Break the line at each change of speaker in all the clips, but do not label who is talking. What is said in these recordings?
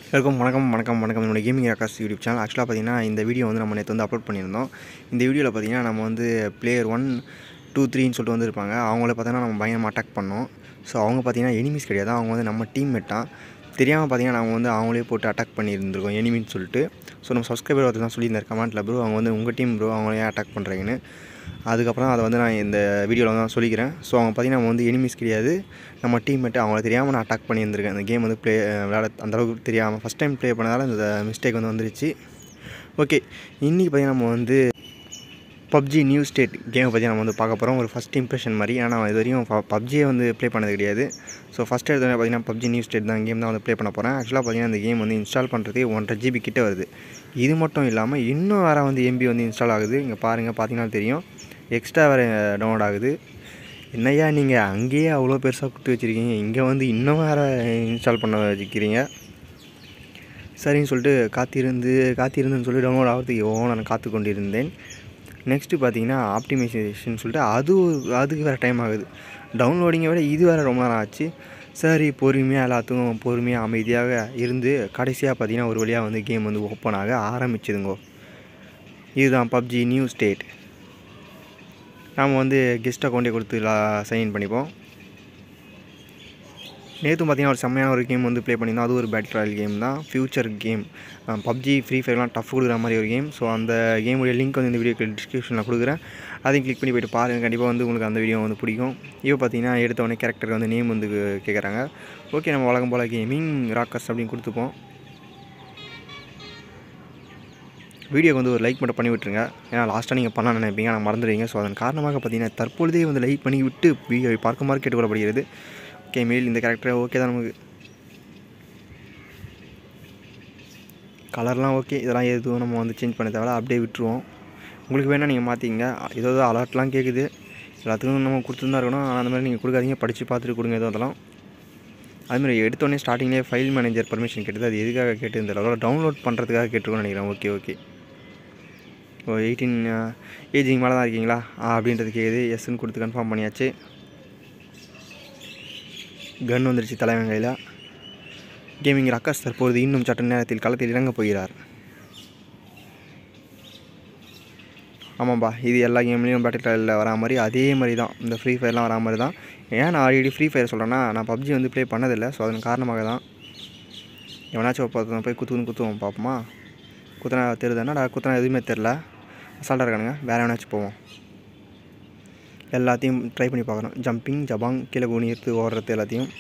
எல்லாருக்கும் வணக்கம் வணக்கம் வணக்கம் என்னோட கேமிங் ராக்காஸ் யூடியூப் சேனல் ஆக்சுவலாக பார்த்தீங்கன்னா இந்த வீடியோ வந்து நம்ம நேற்று வந்து அப்லோட் பண்ணியிருந்தோம் இந்த வீடியோவில் பார்த்தீங்கன்னா நம்ம வந்து பிளேயர் ஒன் டூ த்ரீன்னு சொல்லிட்டு வந்திருப்பாங்க அவங்கள பார்த்தீங்கன்னா நம்ம பயங்கரமாக அட்டாக் பண்ணோம் ஸோ அவங்க பார்த்தீங்கன்னா எனிமீஸ் கிடையாது அவங்க வந்து நம்ம டீம் தான் தெரியாமல் பார்த்தீங்கன்னா நம்ம வந்து அவங்களே போட்டு அட்டாக் பண்ணியிருந்திருக்கோம் எனிமின்னு சொல்லிட்டு ஸோ நம்ம சப்ஸ்கிரைபர் ஒருத்தர் தான் சொல்லியிருந்தார் கமெண்ட்டில் ப்ரோ அவங்க வந்து உங்கள் டீம் ப்ரோ அவங்களே அட்டாக் பண்ணுறீங்கன்னு அதுக்கப்புறம் அதை வந்து நான் இந்த வீடியோவில் வந்து நான் சொல்லிக்கிறேன் ஸோ அவங்க பார்த்தீங்கன்னா நம்ம வந்து எனிமீஸ் கிடையாது நம்ம டீம்மேட்டு அவங்கள தெரியாமல் நான் அட்டாக் பண்ணியிருந்திருக்கேன் அந்த கேம் வந்து ப்ளே விளையாட அந்தளவுக்கு தெரியாமல் ஃபஸ்ட் டைம் ப்ளே பண்ணதால் இந்த மிஸ்டேக் வந்து வந்துருச்சு ஓகே இன்றைக்கி பார்த்தீங்கன்னா நம்ம வந்து பப்ஜி நியூ ஸ்டேட் கேமை பற்றி நம்ம வந்து பார்க்க போகிறோம் ஒரு ஃபஸ்ட் இம்ப்ரெஷன் மாதிரி ஏன்னா நான் இது வரையும் பப்ஜியை வந்து ப்ளே பண்ணது கிடையாது ஸோ ஃபஸ்ட் எடுத்தோடனே பார்த்தீங்கன்னா பப்ஜி நியூ ஸ்டேட் தான் கேம் தான் வந்து ப்ளே பண்ண போகிறேன் ஆக்சுவலாக பார்த்தீங்கன்னா இந்த கேம் வந்து இன்ஸ்டால் பண்ணுறதுக்கு ஒன்றரை ஜிபி கிட்ட வருது இது மட்டும் இல்லாமல் இன்னும் வேறு வந்து எம்பி வந்து இன்ஸ்டால் ஆகுது இங்கே பாருங்கள் பார்த்தீங்கன்னா தெரியும் எக்ஸ்ட்ரா வேறு டவுன்லோட் ஆகுது என்னய்யா நீங்கள் அங்கேயே அவ்வளோ பெருசாக கொடுத்து வச்சுருக்கீங்க இங்கே வந்து இன்னும் வேறு இன்ஸ்டால் பண்ண வச்சுக்கிறீங்க சரின்னு சொல்லிட்டு காத்திருந்து காத்திருந்துன்னு சொல்லி டவுன்லோட் ஆகிறதுக்கு எவ்வளோ நான் காத்து கொண்டிருந்தேன் நெக்ஸ்ட்டு பார்த்தீங்கன்னா ஆப்டிமைசேஷன் சொல்லிட்டு அது ஒரு- அதுக்கு வேறு டைம் ஆகுது டவுன்லோடிங்கை விட இது வேறு ரொம்ப நேரம் ஆச்சு சரி பொறுமையாக எல்லாத்துக்கும் பொறுமையாக அமைதியாக இருந்து கடைசியாக பார்த்தீங்கன்னா ஒரு வழியாக வந்து கேம் வந்து ஓப்பன் ஆக ஆரம்பிச்சுதுங்கோ இதுதான் பப்ஜி நியூ ஸ்டேட் நாம் வந்து கெஸ்ட் அக்கௌண்ட்டே கொடுத்து சைன்இன் பண்ணிப்போம் நேற்று பார்த்தீங்கன்னா ஒரு செம்மையான ஒரு கேம் வந்து ப்ளே பண்ணியிருந்தோம் அது ஒரு பேட்டில் ராயல் கேம் தான் ஃபியூச்சர் கேம் பப்ஜி ஃப்ரீ ஃபயர்லாம் டஃப் கொடுக்குற மாதிரி ஒரு கேம் ஸோ அந்த கேமுடைய லிங்க் வந்து இந்த வீடியோக்கு டிஸ்கிரிப்ஷனில் கொடுக்குறேன் அதையும் கிளிக் பண்ணி போயிட்டு பாருங்கள் கண்டிப்பாக வந்து உங்களுக்கு அந்த வீடியோ வந்து பிடிக்கும் இப்போ பார்த்தீங்கன்னா எடுத்த உடனே கேரக்டருக்கு வந்து நேம் வந்து கேட்குறாங்க ஓகே நம்ம வழக்கம் போல் கேமிங் ராக்கர்ஸ் அப்படின்னு கொடுத்துப்போம் வீடியோக்கு வந்து ஒரு லைக் மட்டும் பண்ணி விட்டுருங்க ஏன்னா லாஸ்ட்டாக நீங்கள் பண்ண நினைப்பீங்க நான் மறந்துடுவீங்க ஸோ அதன் காரணமாக பார்த்தீங்கன்னா தற்பொழுதே வந்து லைக் பண்ணி விட்டு வீடியோவை பார்க்குமாறு கேட்டுக்கொள்ளப்படுகிறது ஓகே மேல் இந்த கேரக்டர் ஓகே தான் நமக்கு கலர்லாம் ஓகே இதெல்லாம் எதுவும் நம்ம வந்து சேஞ்ச் பண்ண தேவையில்ல அப்படியே விட்டுருவோம் உங்களுக்கு வேணால் நீங்கள் மாற்றிங்க ஏதோ அலர்ட்லாம் கேட்குது எல்லாத்துக்கும் நம்ம கொடுத்துருந்தா இருக்கணும் ஆனால் அந்த மாதிரி நீங்கள் கொடுக்காதீங்க படித்து பார்த்துட்டு கொடுங்க எதுவும் அதெல்லாம் அதுமாதிரி எடுத்தோடனே ஸ்டார்டிங்லேயே ஃபைல் மேனேஜர் பர்மிஷன் கேட்டது அது எதுக்காக கேட்டு அதோட டவுன்லோட் பண்ணுறதுக்காக கேட்டிருக்கோன்னு நினைக்கிறேன் okay okay oh eighteen ageing மேலே தான் இருக்கீங்களா ஆ அப்படின்றது கேட்குது எஸ்ன்னு கொடுத்து கன்ஃபார்ம் பண்ணியாச்சு கன் வந்துருச்சு தலைவன் கையில் கேமிங் ரக்காஸ் தற்பொழுது இன்னும் சட்ட நேரத்தில் களத்தில் இறங்க போகிறார் ஆமாம்பா இது எல்லா கேம்லேயும் பேட்டில் ராயலில் வரா மாதிரி அதே மாதிரி தான் இந்த ஃப்ரீ ஃபயர்லாம் வரா மாதிரி தான் ஏன் நான் ஆல்ரெடி ஃப்ரீ ஃபயர் சொல்கிறேன்னா நான் பப்ஜி வந்து ப்ளே பண்ணதில்லை ஸோ அதன் காரணமாக தான் எவனாச்சும் ஒருத்தன் போய் குத்துன்னு குத்துவோம் பார்ப்போமா குத்துனா தெரியுது என்னடா குத்துனா எதுவுமே தெரில அசால்ட்டாக இருக்கானுங்க வேறு எவனாச்சும் போவோம் எல்லாத்தையும் ட்ரை பண்ணி பார்க்குறோம் ஜம்பிங் ஜபாங் கீழே குனி எடுத்து ஓடுறது எல்லாத்தையும்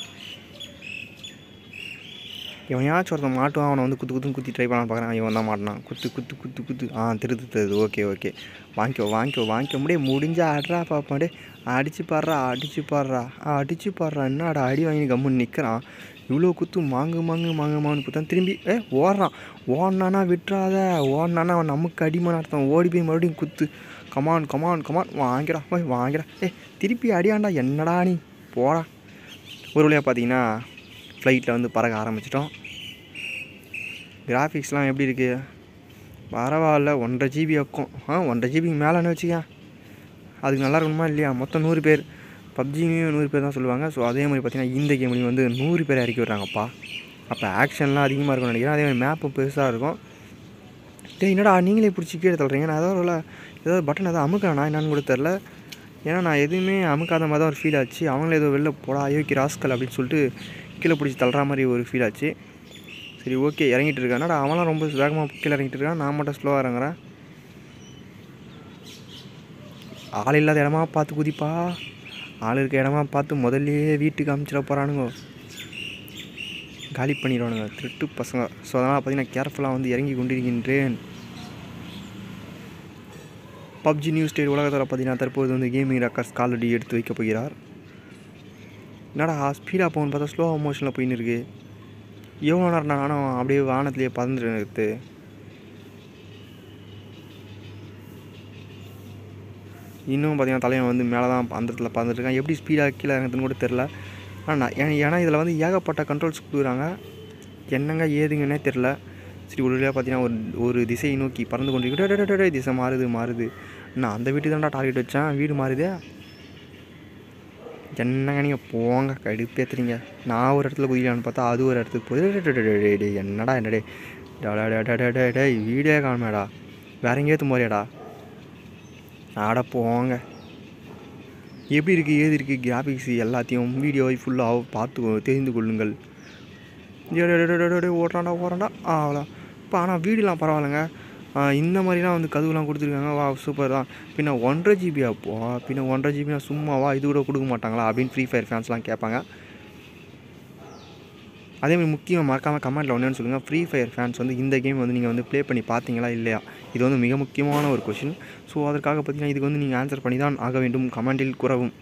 எவனையாச்சும் ஒருத்தன் மாட்டுவான் அவனை வந்து குத்து குத்துன்னு குத்தி ட்ரை பண்ண பார்க்குறான் இவன் தான் மாட்டினான் குத்து குத்து குத்து குத்து ஆ திருத்து தருது ஓகே ஓகே வாங்கிக்கோ வாங்கிக்கோ வாங்கிக்க முடியே முடிஞ்சா ஆடுறா பாப்பாடே அடிச்சு பாடுறா அடிச்சு பாடுறா ஆ அடிச்சு பாடுறா என்னடா அடி வாங்கி கம்முன்னு நிற்கிறான் இவ்வளோ குத்து மாங்கு மாங்கு மாங்கு மாங்கு குத்தான் திரும்பி ஏ ஓடுறான் ஓடினானா விட்டுறாத ஓடினானா அவன் நமக்கு அடிமான அர்த்தம் ஓடி போய் மறுபடியும் குத்து கமான் கமான் கமான் வாங்கிடா போய் வாங்கிடா ஏ திருப்பி அடியாண்டா என்னடா நீ போடா ஒரு வழியாக பார்த்தீங்கன்னா ஃப்ளைட்டில் வந்து பறக்க ஆரம்பிச்சிட்டோம் கிராஃபிக்ஸ்லாம் எப்படி இருக்குது பரவாயில்ல ஒன்றரை ஜிபி வைக்கும் ஆ ஒன்றரை ஜிபிக்கு மேலேன்னு வச்சுக்க அதுக்கு நல்லா இருக்கணுமா இல்லையா மொத்தம் நூறு பேர் பப்ஜிலையும் நூறு பேர் தான் சொல்லுவாங்க ஸோ அதே மாதிரி பார்த்தீங்கன்னா இந்த கேம்லேயும் வந்து நூறு பேர் இறக்கி விட்றாங்கப்பா அப்போ ஆக்ஷன்லாம் அதிகமாக இருக்கும்னு நினைக்கிறேன் அதே மாதிரி மேப்பும் பெருசாக இருக்கும் டேய் என்னடா நீங்களே பிடிச்சி கீழே தள்ளுறீங்க நான் ஏதாவது ஒரு ஏதாவது பட்டன் ஏதாவது அமுக்கிறேனா என்னன்னு கூட தெரில ஏன்னா நான் எதுவுமே அமுக்காத மாதிரி தான் ஒரு ஃபீல் ஆச்சு அவங்களே ஏதோ வெளில போடா அயோக்கி ராஸ்கல் அப்படின்னு சொல்லிட்டு கீழே பிடிச்சி தள்ளுற மாதிரி ஒரு ஃபீல் ஆச்சு சரி ஓகே இறங்கிட்டு இருக்கான் என்னடா அவன்லாம் ரொம்ப வேகமாக கீழே இறங்கிட்டு இருக்கான் நான் மட்டும் ஸ்லோவாக இறங்குறேன் ஆள் இல்லாத இடமா பார்த்து குதிப்பா ஆள் இருக்க இடமா பார்த்து முதல்லயே வீட்டுக்கு அமுச்சிட போகிறானுங்க காலி பண்ணிடுவானுங்க திருட்டு பசங்க ஸோ அதனால் பார்த்தீங்கன்னா கேர்ஃபுல்லாக வந்து இறங்கி கொண்டிருக்கின்றேன் பப்ஜி நியூஸ் ஸ்டேட் உலகத்தில் பார்த்தீங்கன்னா தற்போது வந்து கேமிங் ரெக்கார்ட்ஸ் காலடி எடுத்து வைக்க போகிறார் என்னடா ஸ்பீடாக போகணும்னு பார்த்தா ஸ்லோ மோஷனில் போயின்னு இருக்கு எவ்வளோ நேரம் நானும் அப்படியே வானத்துலேயே பறந்துட்டு இருக்குது இன்னும் பார்த்தீங்கன்னா தலைவன் வந்து மேலே தான் அந்த இடத்துல பறந்துட்டு இருக்கான் எப்படி ஸ்பீடாக கீழே இறங்குதுன்னு கூட தெரில ஆனால் ஏன்னா ஏன்னா இதில் வந்து ஏகப்பட்ட கண்ட்ரோல்ஸ் கொடுக்குறாங்க என்னங்க ஏதுங்கன்னே தெரில சரி ஒரு வழியாக பார்த்தீங்கன்னா ஒரு ஒரு திசையை நோக்கி பறந்து கொண்டிருக்கிட்டு திசை மாறுது மாறுது நான் அந்த வீட்டுக்கு தான்டா டார்கெட் வச்சேன் வீடு மாறுதே என்னங்க நீங்கள் போங்க கடுப்பேத்துறீங்க நான் ஒரு இடத்துல குதிக்கலான்னு பார்த்தா அது ஒரு இடத்துக்கு போய் டேய் என்னடா என்னடே டே டேய் வீடே காணுமேடா வேற எங்கேயாவது போறியாடா ஆட போங்க எப்படி இருக்குது ஏது இருக்குது கிராஃபிக்ஸ் எல்லாத்தையும் வீடியோவை ஃபுல்லாக பார்த்து தெரிந்து கொள்ளுங்கள் ஓடுறாண்டா ஓடுறாண்டா அவ்வளோ இப்போ ஆனால் வீடுலாம் பரவாயில்லைங்க ஆ, இந்த மாதிரிலாம் வந்து கதவுலாம் கொடுத்துருக்காங்க வா சூப்பர் தான் பின்ன ஒன்றரை ஜிபி அப்போ பின்ன ஒன்றரை ஜிபினா சும்மாவா இது கூட கொடுக்க மாட்டாங்களா அப்படின்னு ஃப்ரீ ஃபயர் ஃபேன்ஸ்லாம் கேட்பாங்க அதேமாதிரி முக்கியம் மறக்காமல் கமெண்ட்டில் ஒன்றுன்னு சொல்லுங்கள் ஃப்ரீ ஃபயர் ஃபேன்ஸ் வந்து இந்த கேம் வந்து நீங்கள் வந்து ப்ளே பண்ணி பார்த்தீங்களா இல்லையா இது வந்து மிக முக்கியமான ஒரு கொஷின் ஸோ அதற்காக பார்த்தீங்கன்னா இதுக்கு வந்து நீங்கள் ஆன்சர் பண்ணி தான் ஆக வேண்டும் கமெண்டில் கூறவும்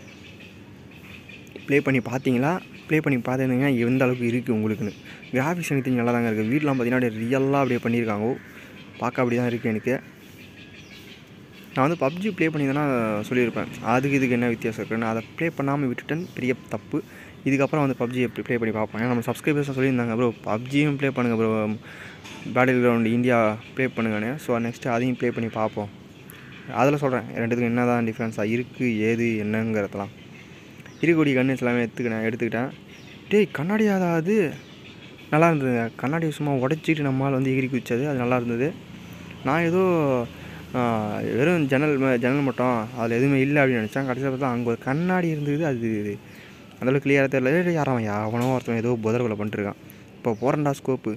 ப்ளே பண்ணி பார்த்தீங்களா ப்ளே பண்ணி பார்த்துருந்தீங்கன்னா எந்த அளவுக்கு இருக்குது உங்களுக்குன்னு கிராஃபிக்ஸ் எனக்கு நல்லா தாங்க இருக்குது வீட்டிலாம் பார்த்தீங்கன்னா அப்படியே ரியலாக அப்படியே பண்ணியிருக்காங்க பார்க்க அப்படி தான் இருக்குது எனக்கு நான் வந்து பப்ஜி ப்ளே பண்ணியிருந்தேன்னா சொல்லியிருப்பேன் அதுக்கு இதுக்கு என்ன வித்தியாசம் இருக்குன்னு அதை ப்ளே பண்ணாமல் விட்டுட்டேன் பெரிய தப்பு இதுக்கப்புறம் வந்து பப்ஜி எப்படி ப்ளே பண்ணி பார்ப்பேன் ஏன்னா நம்ம சப்ஸ்கிரைபர்ஸ் சொல்லியிருந்தாங்க ப்ரோ பப்ஜியும் ப்ளே பண்ணுங்கள் bro battle ground India play பண்ணுங்கன்னு ஸோ நெக்ஸ்ட்டு அதையும் ப்ளே பண்ணி பார்ப்போம் அதில் சொல்கிறேன் ரெண்டுத்துக்கும் என்ன தான் டிஃப்ரென்ஸாக இருக்குது ஏது என்னங்கிறதெல்லாம் இருக்கக்கூடிய கன்னுஸ் எல்லாமே எடுத்துக்கிட்டேன் எடுத்துக்கிட்டேன் டேய் கண்ணாடியாதா அது நல்லா இருந்ததுங்க கண்ணாடியை சும்மா உடச்சிட்டு நம்மால் வந்து எகிரி குதிச்சது அது நல்லா இருந்தது நான் ஏதோ ஆ, வெறும் ஜன்னல் ம- ஜன்னல் மட்டும் அதில் எதுவுமே இல்லை அப்படின்னு நினச்சேன் கடைசியில் பார்த்தா அங்கே ஒரு கண்ணாடி இருந்தது அது அந்தளவுக்கு கிளியராக தெரியல ஏய், யாரும் அவன் அவனோ ஒருத்தன் ஏதோ புதர்களை பண்ணிட்டுருக்கான் இப்போ போகிறேன்டா ஸ்கோப்பு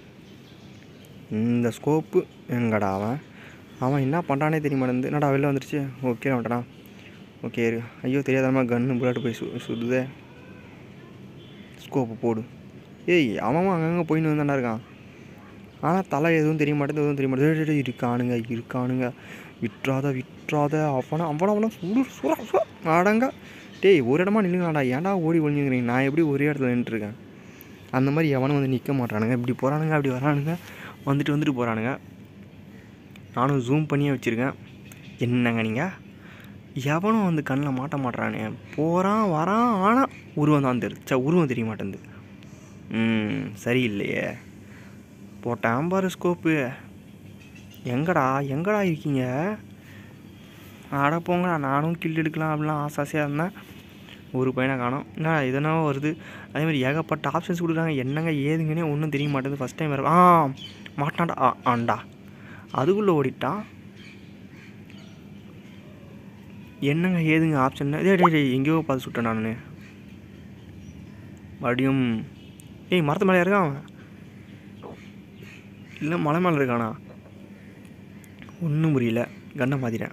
இந்த ஸ்கோப்பு எங்கடா அவன் அவன் என்ன பண்ணுறானே தெரிய மாட்டேங்குது என்னடா வெளில வந்துருச்சு ஓகே வந்துட்டானா ஓகே இரு ஐயோ தெரியாதமா கன்று புல்லட் போய் சு சுடுதே ஸ்கோப்பு போடு ஏய் அவன் அங்கங்கே போயின்னு வந்தாண்டா இருக்கான் ஆனால் தலை எதுவும் தெரிய மாட்டேங்குது எதுவும் தெரிய மாட்டேங்குது டேய், டேய், இருக்கானுங்க இருக்கானுங்க விட்றாத விட்றாத அவனை அவனை அவனை சுடு சுரா சுரா அடங்க டேய் ஒரு இடமா நில்லுங்களாடா ஏன்டா ஓடி ஒழிஞ்சுக்கிறீங்க நான் எப்படி ஒரே இடத்துல நின்றுருக்கேன் அந்த மாதிரி எவனும் வந்து நிற்க மாட்டானுங்க இப்படி போகிறானுங்க அப்படி வரானுங்க வந்துட்டு வந்துட்டு போகிறானுங்க நானும் ஜூம் பண்ணியே வச்சுருக்கேன் என்னங்க நீங்கள் எவனும் வந்து கண்ணில் மாட்ட மாட்றானே போகிறான் வரான் ஆனால் உருவம் தான் தெரிச்சா உருவம் தெரிய மாட்டேங்குது ம் சரியில்லையே போட்டான் பாரு ஸ்கோப்பு எங்கடா எங்கடா இருக்கீங்க அட போங்கடா நானும் கில் எடுக்கலாம் அப்படிலாம் ஆசை ஆசையாக இருந்தேன் ஒரு பையனை காணோம் என்ன எதனா வருது அதே மாதிரி ஏகப்பட்ட ஆப்ஷன்ஸ் கொடுக்குறாங்க என்னங்க ஏதுங்கன்னே ஒன்றும் தெரிய மாட்டேங்குது ஃபஸ்ட் டைம் வர ஆ மாட்டான்டா ஆ ஆண்டா அதுக்குள்ளே ஓடிட்டான் என்னங்க ஏதுங்க ஆப்ஷன் டேய் டேய் டேய் எங்கேயோ பார்த்து சுட்டேன் நான் மறுபடியும் ஏய் மரத்து மேலே இருக்கான் அவன் இல்லை மலை மேலே இருக்கானா ஒன்றும் புரியல கண்ணை மாற்றிட்டேன்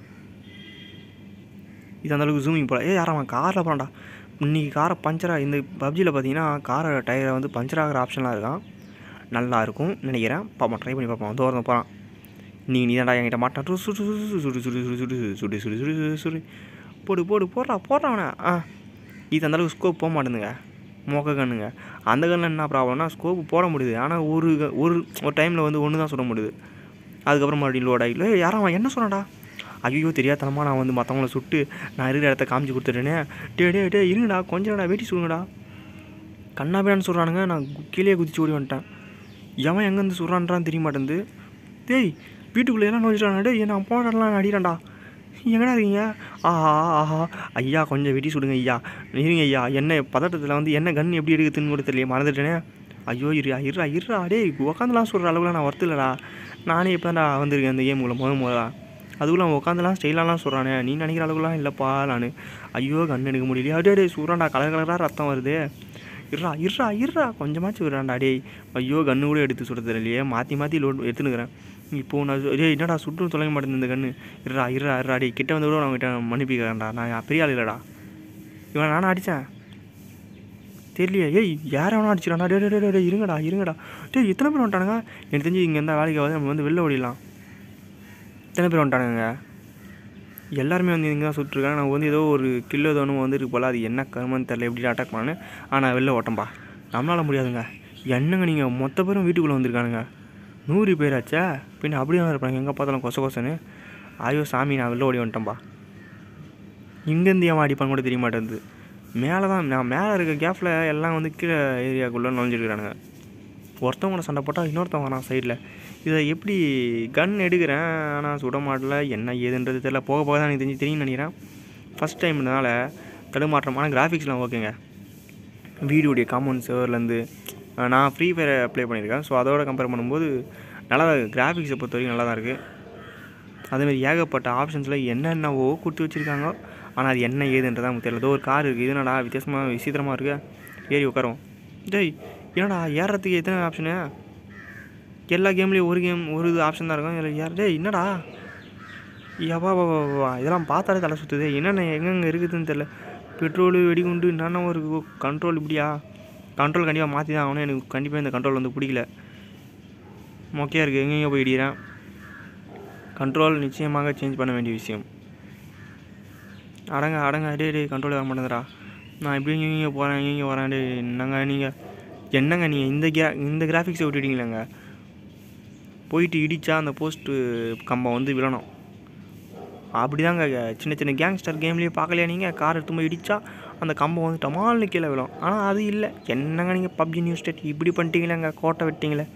இது அந்த அளவுக்கு ஜூமிங் போல ஏய் யாரா அவன் காரில் போகிறான்டா இன்னைக்கு காரை பஞ்சராக இந்த பப்ஜியில் பார்த்தீங்கன்னா காரை டயரை வந்து பஞ்சர் ஆகிற ஆப்ஷன்லாம் இருக்கான் நல்லா இருக்கும் நினைக்கிறேன் பார்ப்போம் ட்ரை பண்ணி பார்ப்போம் தூரம் போகிறான் நீ நீ தான்டா என்கிட்ட மாட்டான் சுடு சுடு சுடு சுடு சுடு சுடு சுடு சுடு சுடு சுடு சுடு சுடு போடு போடு போடுறா போடுறா அவனை ஆ இது அந்த அளவுக்கு ஸ்கோப் போக மாட்டேங்குங்க மொக்க கண்ணுங்க அந்த கண்ணில் என்ன ப்ராப்ளம்னா ஸ்கோப் போட முடியுது ஆனால் ஒரு க- ஒரு ஒரு டைமில் வந்து ஒன்று தான் சுட முடியுது அதுக்கப்புறம் மறுபடியும் லோட் ஆகிடுல யாரும் அவன் என்ன சொன்னான்டா ஐயோ தெரியாதனமா நான் வந்து மற்றவங்கள சுட்டு நான் இருக்கிற இடத்த காமிச்சு கொடுத்துட்டேனே டே டே டே இருங்கடா கொஞ்சம் நேரம்டா வெட்டி சொல்லுங்கடா கண்ணாபியான்னு சொல்கிறானுங்க நான் கு- கீழே குதிச்சு ஓடி வந்துட்டேன் எவன் எங்கேருந்து சொல்கிறான்றான்னு தெரிய மாட்டேங்குது டேய் வீட்டுக்குள்ளே எல்லாம் நோச்சிட்டானா டேய் நான் போன இடம்லாம் அடிறான்டா எங்கடா இருக்கீங்க ஆஹா ஆஹா ஐயா கொஞ்சம் வெட்டி சுடுங்க ஐயா இருங்க ஐயா என்ன பதட்டத்தில் வந்து என்ன கன் எப்படி எடுக்குதுன்னு கூட தெரியல மறந்துட்டேனே ஐயோ இருடா இருடா இருடா டேய் உட்காந்துலாம் சொல்கிற அளவுக்குலாம் நான் ஒர்த்து இல்லைடா நானே இப்போ தான்டா வந்திருக்கேன் இந்த கேமுக்குள்ள முத முதலா அதுக்குள்ள அவன் உட்காந்துலாம் ஸ்டைலாலாம் சொல்கிறானே நீ நினைக்கிற அளவுக்குலாம் இல்லைப்பா நான் ஐயோ கண் எடுக்க முடியலையா டே டேய் சூறான்டா கலர் கலராக ரத்தம் வருது இருடா இருடா இருடா கொஞ்சமாச்சும் விடுறான்டா டேய் ஐயோ கன்று கூட எடுத்து சுட தெரியலையே மாற்றி மாற்றி லோட் எடுத்துனுக்குறேன் இப்போ நான் சொ- டேய் என்னடா சுட்டும் தொலைக்க மாட்டேங்குது இந்த கன்று இருடா இருடா இருடா டேய் கிட்ட வந்து கூட நான் கிட்ட மன்னிப்பிக்கிறேன்டா நான் பெரிய ஆள் இல்லைடா இவன் நானும் அடித்தேன் தெரியலையே ஏய் யார் எவனா அடிச்சிடானா டே டே டே, டே டே இருங்கடா இருங்கடா டேய் எத்தனை பேர் வந்துட்டானுங்க எனக்கு தெரிஞ்சு இங்கே இருந்தால் வேலைக்கு ஆகாது நம்ம வந்து வெளில ஓடிடலாம் எத்தனை பேர் வந்துட்டானுங்க எல்லாருமே வந்து இங்கே தான் சுட்டுருக்காங்க நான் வந்து ஏதோ ஒரு கில்லோ தோணும் வந்துருக்கு போல அது என்ன கருமன்னு தெரில எப்படி அட்டாக் பண்ணு ஆனால் வெளில ஓட்டம்பா நம்மளால் முடியாதுங்க என்னங்க நீங்கள் மொத்த பேரும் வீட்டுக்குள்ளே வந்திருக்கானுங்க நூறு பேராச்சா பின்ன அப்படியே தான் இருப்பாங்க எங்கே பார்த்தாலும் கொச கொசன்னு ஐயோ சாமி நான் வெளில ஓடி வந்துட்டேன்ப்பா இங்கேருந்து ஏன் அடிப்பான்னு கூட தெரிய மாட்டேங்குது மேலே தான் நான் மேலே இருக்க கேப்பில் எல்லாம் வந்து கீழே ஏரியாக்குள்ளே நுழைஞ்சிருக்கிறானுங்க ஒருத்தவங்கள சண்டை போட்டால் இன்னொருத்தவங்க வரான் சைடில் இதை எப்படி கன் எடுக்கிறேன் ஆனால் சுட மாட்டல என்ன ஏதுன்றது தெரியல போக போக தான் எனக்கு தெரிஞ்சு தெரியும் நினைக்கிறேன் ஃபஸ்ட் டைம்னால தடுமாற்றமான கிராஃபிக்ஸ்லாம் ஓகேங்க வீடியோடைய காம்பவுண்ட் சர்வர்லேருந்து நான் ஃப்ரீ ஃபயரை ப்ளே பண்ணியிருக்கேன் ஸோ அதோட கம்பேர் பண்ணும்போது நல்லா தான் கிராஃபிக்ஸை பொறுத்த வரைக்கும் நல்லா தான் இருக்குது அதேமாதிரி ஏகப்பட்ட ஆப்ஷன்ஸில் என்னென்னவோ கொடுத்து வச்சுருக்காங்க ஆனால் அது என்ன ஏதுன்றதான் நமக்கு தெரியல ஏதோ ஒரு கார் இருக்குது இது என்னடா வித்தியாசமாக விசித்திரமாக இருக்கு ஏறி உட்காரும் டேய் என்னடா ஏறுறதுக்கு எத்தனை ஆப்ஷனு எல்லா கேம்லேயும் ஒரு கேம் ஒரு இது ஆப்ஷன் தான் இருக்கும் இதில் ஏற டேய் என்னடா யப்பா வா வா வா இதெல்லாம் பார்த்தாலே தலை சுற்றுது என்னென்ன எங்கெங்கே இருக்குதுன்னு தெரில பெட்ரோலு வெடிகுண்டு என்னென்ன ஒரு கண்ட்ரோல் இப்படியா கண்ட்ரோல் கண்டிப்பாக மாற்றி தான் ஆகணும் எனக்கு கண்டிப்பாக இந்த கண்ட்ரோல் வந்து பிடிக்கல மொக்கையாக இருக்குது எங்கெங்கே போய் இடிக்கிறேன் கண்ட்ரோல் நிச்சயமாக சேஞ்ச் பண்ண வேண்டிய விஷயம் அடங்க அடங்க டே டே கண்ட்ரோல் வர மாட்டேங்கிறா நான் இப்படி இங்கே இங்கே போகிறேன் இங்கே இங்கே வரேன் டே என்னங்க நீங்கள் என்னங்க நீங்கள் இந்த கிரா இந்த கிராஃபிக்ஸை விட்டுட்டீங்களேங்க போயிட்டு இடித்தா அந்த போஸ்ட்டு கம்பம் வந்து விழணும் அப்படிதாங்க சின்ன சின்ன கேங்ஸ்டர் கேம்லேயே பார்க்கலையா நீங்கள் கார் எடுத்து போய் இடித்தா அந்த கம்பம் வந்து டமால்னு கீழே விழும் ஆனால் அது இல்லை என்னங்க நீங்கள் பப்ஜி நியூஸ் ஸ்டேட் இப்படி பண்ணிட்டீங்களேங்க கோட்டை விட்டீங்களே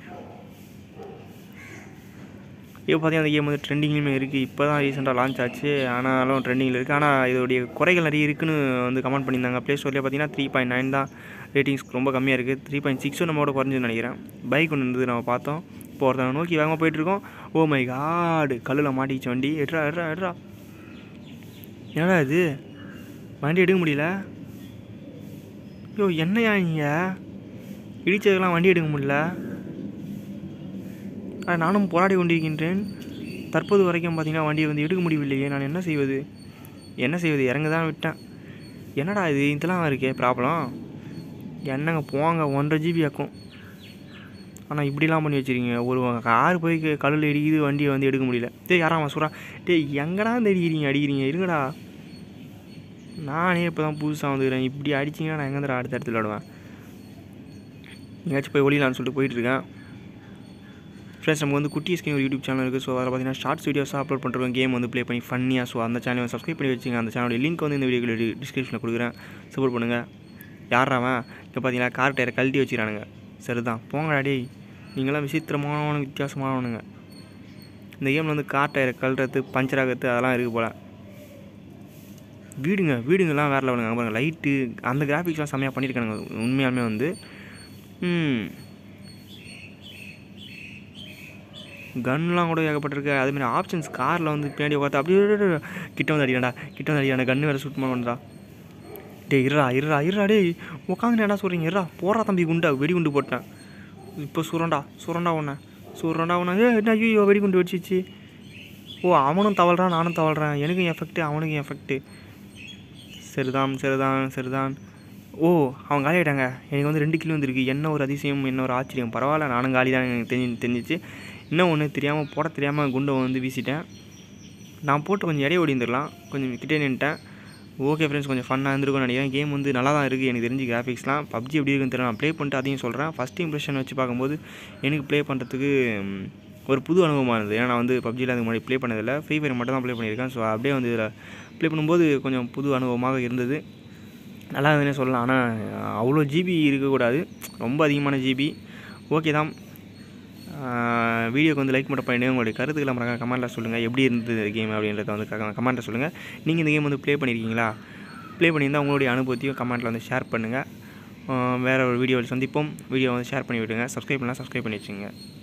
இப்போ பார்த்தீங்கன்னா அந்த கேம் வந்து ட்ரெண்டிங்லேயுமே இருக்குது இப்போ தான் ரீசெண்டாக லான்ச் ஆச்சு ஆனாலும் ட்ரெண்டிங்கில் இருக்குது ஆனால் இதோடைய குறைகள் நிறைய இருக்குன்னு வந்து கமெண்ட் பண்ணியிருந்தாங்க ப்ளே ஸ்டோர்லேயே பார்த்தீங்கன்னா த்ரீ பாயிண்ட் நைன் தான் ரேட்டிங்ஸ் ரொம்ப கம்மியாக இருக்குது த்ரீ பாயிண்ட் சிக்ஸும் நம்மளோட குறைஞ்சுன்னு நினைக்கிறேன் பைக் ஒன்று இருந்தது நம்ம பார்த்தோம் இப்போ ஒருத்தனை நோக்கி வேகமாக போயிட்டுருக்கோம் ஓ மை காடு கல்லில் மாட்டிக்கிச்சு வண்டி எட்ரா எட்ரா எட்ரா என்னடா இது வண்டி எடுக்க முடியல ஐயோ என்னையா நீங்கள் இடித்ததுக்கெல்லாம் வண்டி எடுக்க முடியல ஆனால் நானும் போராடி கொண்டிருக்கின்றேன் தற்போது வரைக்கும் பார்த்தீங்கன்னா வண்டியை வந்து எடுக்க முடியவில்லையே நான் என்ன செய்வது என்ன செய்வது இறங்க தான் விட்டேன் என்னடா இது இதெல்லாம் இருக்கே ப்ராப்ளம் என்னங்க போங்க ஒன்றரை ஜிபி ஆக்கும் ஆனால் இப்படிலாம் பண்ணி வச்சுருக்கீங்க ஒரு கார் போய் கல்லில் இடிக்குது வண்டியை வந்து எடுக்க முடியல டேய் யாராம் சொல்கிறா டேய் எங்கடா இந்த அடிக்கிறீங்க அடிக்கிறீங்க இருங்கடா நானே இப்போ தான் புதுசாக வந்துக்கிறேன் இப்படி அடிச்சிங்கன்னா நான் எங்கே அடுத்த இடத்துல விடுவேன் எங்கேயாச்சும் போய் ஒளியலான்னு சொல்லிட்டு போயிட்டுருக்கேன் ஃப்ரெண்ட்ஸ் நமக்கு வந்து குட்டி ஸ்கிரீன் ஒரு யூடியூப் சேனல் இருக்குது ஸோ அதில் பார்த்தீங்கன்னா ஷார்ட்ஸ் வீடியோஸாக அப்லோட் பண்ணுறோம் கேம் வந்து ப்ளே பண்ணி ஃபன்னியாக ஸோ அந்த சேனலை வந்து சப்ஸ்கிரைப் பண்ணி வச்சுங்க அந்த சேனலோட லிங்க் வந்து இந்த வீடியோ டிஸ்கிரிப்ஷனில் கொடுக்குறேன் சப்போர்ட் பண்ணுங்கள் யாராவன் இப்போ பார்த்தீங்கன்னா கார் டயரை கழட்டி வச்சுக்கிறானுங்க சரிதான் போங்கடா டேய் நீங்களாம் விசித்திரமானவனு வித்தியாசமானவனுங்க இந்த கேமில் வந்து கார் டயரை கழட்டுறது பஞ்சர் ஆகிறது அதெல்லாம் இருக்குது போல் வீடுங்க வீடுங்கெல்லாம் வேறு லெவலுங்க அங்கே பாருங்க லைட்டு அந்த கிராஃபிக்ஸ்லாம் செம்மையாக பண்ணியிருக்கானுங்க உண்மையாலுமே வந்து ம் கன்லாம் கூட ஏகப்பட்டிருக்கு அதேமாதிரி ஆப்ஷன்ஸ் காரில் வந்து பின்னாடி உட்காந்து அப்படியே கிட்ட வந்து அடிக்கடா கிட்ட வந்து அடிக்கடா கன்று வேறு சுத்தமாக பண்ணுறா டேய் இருடா இருடா இருடா டேய் உட்காந்து என்ன சொல்கிறீங்க இருடா போடுறா தம்பி குண்டா வெடிகுண்டு போட்டேன் இப்போ சுரண்டா சுரண்டா உன்னை சுரண்டா உன்னை ஏ என்ன ஐயோ வெடிகுண்டு வெடிச்சிச்சு ஓ அவனும் தவழ்றான் நானும் தவழ்கிறேன் எனக்கும் எஃபெக்ட்டு அவனுக்கும் எஃபெக்ட்டு சரிதான் சரிதான் சரிதான் ஓ அவன் காலி ஆகிட்டாங்க எனக்கு வந்து ரெண்டு கிலோ வந்துருக்கு என்ன ஒரு அதிசயம் என்ன ஒரு ஆச்சரியம் பரவாயில்ல நானும் காலி தான் எனக்கு தெரிஞ்சு தெரிஞ்சிச்சு இன்னும் ஒன்று தெரியாமல் போட தெரியாமல் குண்டை வந்து வீசிட்டேன் நான் போட்டு கொஞ்சம் இடைய ஓடி இருந்துடலாம் கொஞ்சம் கிட்டே நின்ட்டேன் ஓகே ஃப்ரெண்ட்ஸ் கொஞ்சம் ஃபன்னாக இருந்திருக்கும்னு நினைக்கிறேன் கேம் வந்து நல்லா தான் இருக்குது எனக்கு தெரிஞ்சு கிராஃபிக்ஸ்லாம் பப்ஜி எப்படி இருக்குன்னு தெரியல நான் ப்ளே பண்ணிட்டு அதையும் சொல்கிறேன் ஃபஸ்ட் இம்ப்ரெஷன் வச்சு பார்க்கும்போது எனக்கு ப்ளே பண்ணுறதுக்கு ம், ஒரு புது அனுபவமாக இருந்தது ஏன்னா நான் வந்து பப்ஜியில் அதுக்கு முன்னாடி ப்ளே பண்ணதில்லை ஃப்ரீ ஃபயர் மட்டும் தான் ப்ளே பண்ணியிருக்கேன் ஸோ அப்படியே வந்து இதில் ப்ளே பண்ணும்போது கொஞ்சம் புது அனுபவமாக இருந்தது நல்லா இருந்ததுனே சொல்லலாம் ஆனால் அவ்வளோ ஜிபி இருக்கக்கூடாது ரொம்ப அதிகமான ஜிபி ஓகே தான் வீடியோக்கு வந்து லைக் மட்டும் பண்ணிட்டு உங்களுடைய கருத்துக்களை மறக்காம கமெண்ட்டில் சொல்லுங்கள் எப்படி இருந்தது கேம் அப்படின்றத வந்து கமெண்ட்டில் சொல்லுங்கள் நீங்கள் இந்த கேம் வந்து ப்ளே பண்ணியிருக்கீங்களா ப்ளே பண்ணியிருந்தால் உங்களுடைய அனுபவத்தையும் கமெண்ட்டில் வந்து ஷேர் பண்ணுங்கள் வேறு ஒரு வீடியோவில் சந்திப்போம் வீடியோ வந்து ஷேர் பண்ணி விடுங்க சப்ஸ்கிரைப் பண்ணலாம் சப்ஸ்கிரைப் பண்ணி வச்சுங்க